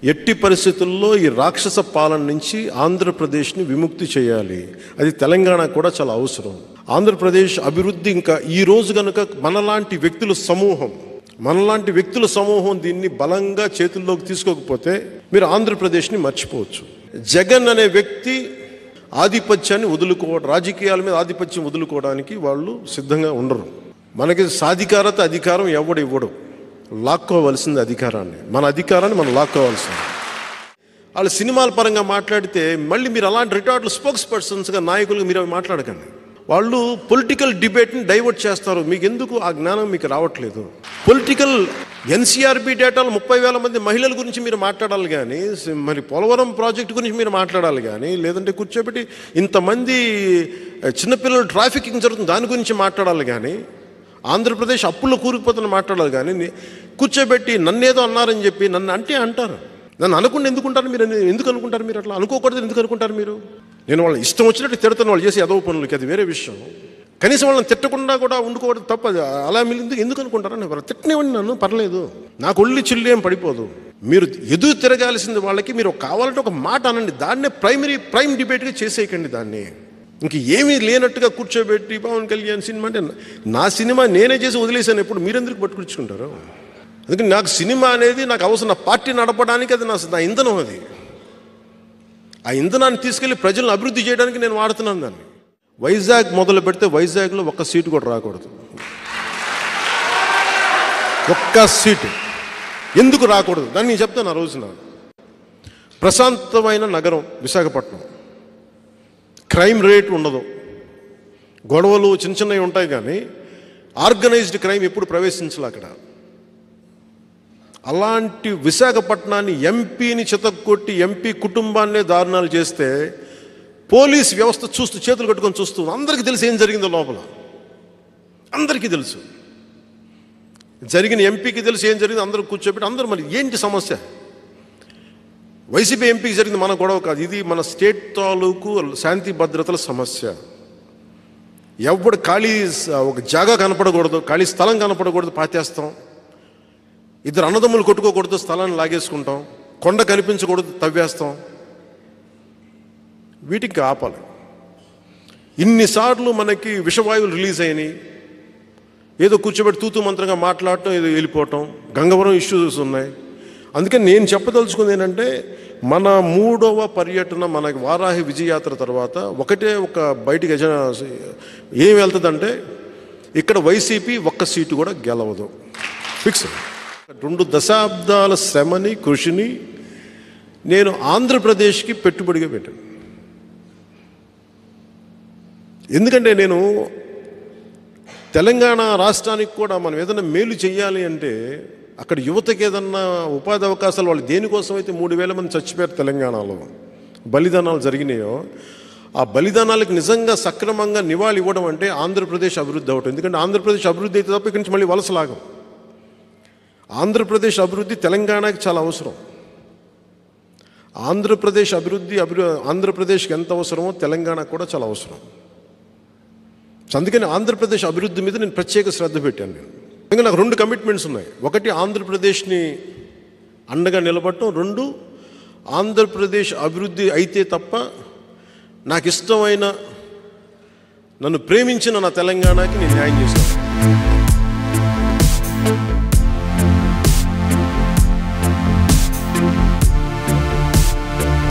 ఎట్టి పరిస్థితుల్లో ఈ రాక్షస పాలన నుంచి ఆంధ్రప్రదేశ్ని విముక్తి చేయాలి అది తెలంగాణ కూడా చాలా అవసరం ఆంధ్రప్రదేశ్ అభివృద్ధి ఇంకా ఈ రోజు కనుక మనలాంటి వ్యక్తుల సమూహం మనలాంటి వ్యక్తుల సమూహం దీన్ని బలంగా చేతుల్లోకి తీసుకోకపోతే మీరు ఆంధ్రప్రదేశ్ని మర్చిపోవచ్చు జగన్ అనే వ్యక్తి ఆధిపత్యాన్ని వదులుకోవడం రాజకీయాల మీద ఆధిపత్యం వదులుకోవడానికి వాళ్ళు సిద్ధంగా ఉండరు మనకి సాధికారత అధికారం ఎవడు ఇవ్వడు లాక్కోవలసింది అధికారాన్ని మన అధికారాన్ని మనం లాక్కోవాల్సింది వాళ్ళు సినిమాల పరంగా మాట్లాడితే మళ్ళీ మీరు అలాంటి రిటార్డులు స్పోక్స్ పర్సన్స్గా నాయకులుగా మీరు అవి మాట్లాడకండి వాళ్ళు పొలిటికల్ డిబేట్ని డైవర్ట్ చేస్తారు మీకు ఎందుకు ఆ జ్ఞానం మీకు రావట్లేదు పొలిటికల్ ఎన్సీఆర్బి డేటాలు ముప్పై వేల మంది మహిళల గురించి మీరు మాట్లాడాలి కానీ మరి పోలవరం ప్రాజెక్టు గురించి మీరు మాట్లాడాలి కానీ లేదంటే కూర్చోబెట్టి ఇంతమంది చిన్నపిల్లలు ట్రాఫికింగ్ జరుగుతుంది దాని గురించి మాట్లాడాలి కానీ ఆంధ్రప్రదేశ్ అప్పుల్లో కూరుకుపోతున్న మాట్లాడాలి కానీ ని- కూర్చోబెట్టి నన్నేదో అన్నారని చెప్పి నన్ను అంటే అంటారు నన్ను అనుకుంటే ఎందుకుంటారు మీరు ఎందుకు అనుకుంటారు మీరు అట్లా అనుకోకూడదు ఎందుకు అనుకుంటారు మీరు నేను వాళ్ళని ఇష్టం వచ్చినట్టు తిడతాను వాళ్ళు చేసి ఎదవ పనులకి అది వేరే విషయం కనీసం వాళ్ళని తిట్టకుండా కూడా ఉండుకోవడం తప్ప అది అలా మీరు ఎందుకు ఎందుకు అనుకుంటారని వాళ్ళు తిట్టనివ్వండి నన్ను పర్లేదు నాకు ఒళ్ళి చిల్లు ఏం పడిపోదు మీరు ఎదురు తిరగాల్సింది వాళ్ళకి మీరు కావాలంటే ఒక మాట అనండి దాన్నే ప్రైమరీ ప్రైమ్ డిబేట్గా చేసేయకండి దాన్ని ఇంక ఏమీ లేనట్టుగా కూర్చోబెట్టి పవన్ కళ్యాణ్ సినిమా అంటే నా సినిమా నేనే చేసి వదిలేశాను ఎప్పుడు మీరెందుకు పట్టుకొచ్చుకుంటారు అందుకని నాకు సినిమా అనేది నాకు అవసరం నా పార్టీ నడపడానికి అది నా నా ఇంధనం అది ఆ ఇంధనాన్ని తీసుకెళ్లి ప్రజలను అభివృద్ధి చేయడానికి నేను వాడుతున్నాను దాన్ని వైజాగ్ మొదలు పెడితే వైజాగ్లో ఒక్క సీటు కూడా రాకూడదు ఒక్క సీటు ఎందుకు రాకూడదు దాన్ని నేను చెప్తాను ఆ రోజున ప్రశాంతమైన నగరం విశాఖపట్నం క్రైమ్ రేట్ ఉండదు గొడవలు చిన్న చిన్నవి ఉంటాయి కానీ ఆర్గనైజ్డ్ క్రైమ్ ఎప్పుడు ప్రవేశించాలి అక్కడ అలాంటి విశాఖపట్నాన్ని ఎంపీని చితక్కొట్టి ఎంపీ కుటుంబాన్నే దారుణాలు చేస్తే పోలీస్ వ్యవస్థ చూస్తూ చేతులు కట్టుకొని చూస్తూ అందరికీ తెలుసు ఏం జరిగిందో లోపల అందరికీ తెలుసు జరిగిన ఎంపీకి తెలుసు ఏం జరిగింది అందరూ కూర్చోబెట్టి అందరూ మరి ఏంటి సమస్య వైసీపీ ఎంపీకి జరిగింది మన గొడవ కాదు ఇది మన స్టేట్ తాలూకు శాంతి భద్రతల సమస్య ఎవడు ఖాళీ స- ఒక జాగా కనపడకూడదు ఖాళీ స్థలం కనపడకూడదు పాతేస్తాం ఇద్దరు అన్నదమ్ములు కొట్టుకోకూడదు స్థలాన్ని లాగేసుకుంటాం కొండ కనిపించకూడదు తవ్వేస్తాం వీటికి ఆపాలి ఇన్నిసార్లు మనకి విషవాయువులు రిలీజ్ అయినాయి ఏదో కూర్చోబెట్టి తూతూ మంత్రంగా మాట్లాడటం ఏదో వెళ్ళిపోవటం గంగవరం ఇష్యూస్ ఉన్నాయి అందుకని నేను చెప్పదలుచుకుంది ఏంటంటే మన మూడవ పర్యటన మనకి వారాహి విజయయాత్ర తర్వాత ఒకటే ఒక బయటికి ఎజెండా ఏం వెళ్తుందంటే ఇక్కడ వైసీపీ ఒక్క సీటు కూడా గెలవదు ఫిక్స్ రెండు దశాబ్దాల శ్రమని కృషిని నేను ఆంధ్రప్రదేశ్కి పెట్టుబడిగా పెట్టాను ఎందుకంటే నేను తెలంగాణ రాష్ట్రానికి కూడా మనం ఏదైనా మేలు చేయాలి అంటే అక్కడ యువతకి ఏదన్నా ఉపాధి అవకాశాలు వాళ్ళు దేనికోసం అయితే మూడు వేల మంది చచ్చిపోయారు తెలంగాణలో బలిదానాలు జరిగినాయో ఆ బలిదానాలకు నిజంగా సక్రమంగా నివాళి ఇవ్వడం అంటే ఆంధ్రప్రదేశ్ అభివృద్ధి అవటం ఎందుకంటే ఆంధ్రప్రదేశ్ అభివృద్ధి అయితే తప్ప ఇక్కడి నుంచి మళ్ళీ వలసలాగం ఆంధ్రప్రదేశ్ అభివృద్ధి తెలంగాణకి చాలా అవసరం ఆంధ్రప్రదేశ్ అభివృద్ధి అభివృ ఆంధ్రప్రదేశ్కి ఎంత అవసరమో తెలంగాణకు కూడా చాలా అవసరం సో అందుకని ఆంధ్రప్రదేశ్ అభివృద్ధి మీద నేను ప్రత్యేక శ్రద్ధ పెట్టాను నేను ఇంకా నాకు రెండు కమిట్మెంట్స్ ఉన్నాయి ఒకటి ఆంధ్రప్రదేశ్ని అండగా నిలబడటం రెండు ఆంధ్రప్రదేశ్ అభివృద్ధి అయితే తప్ప నాకు ఇష్టమైన నన్ను ప్రేమించిన నా తెలంగాణకి నేను న్యాయం చేస్తాను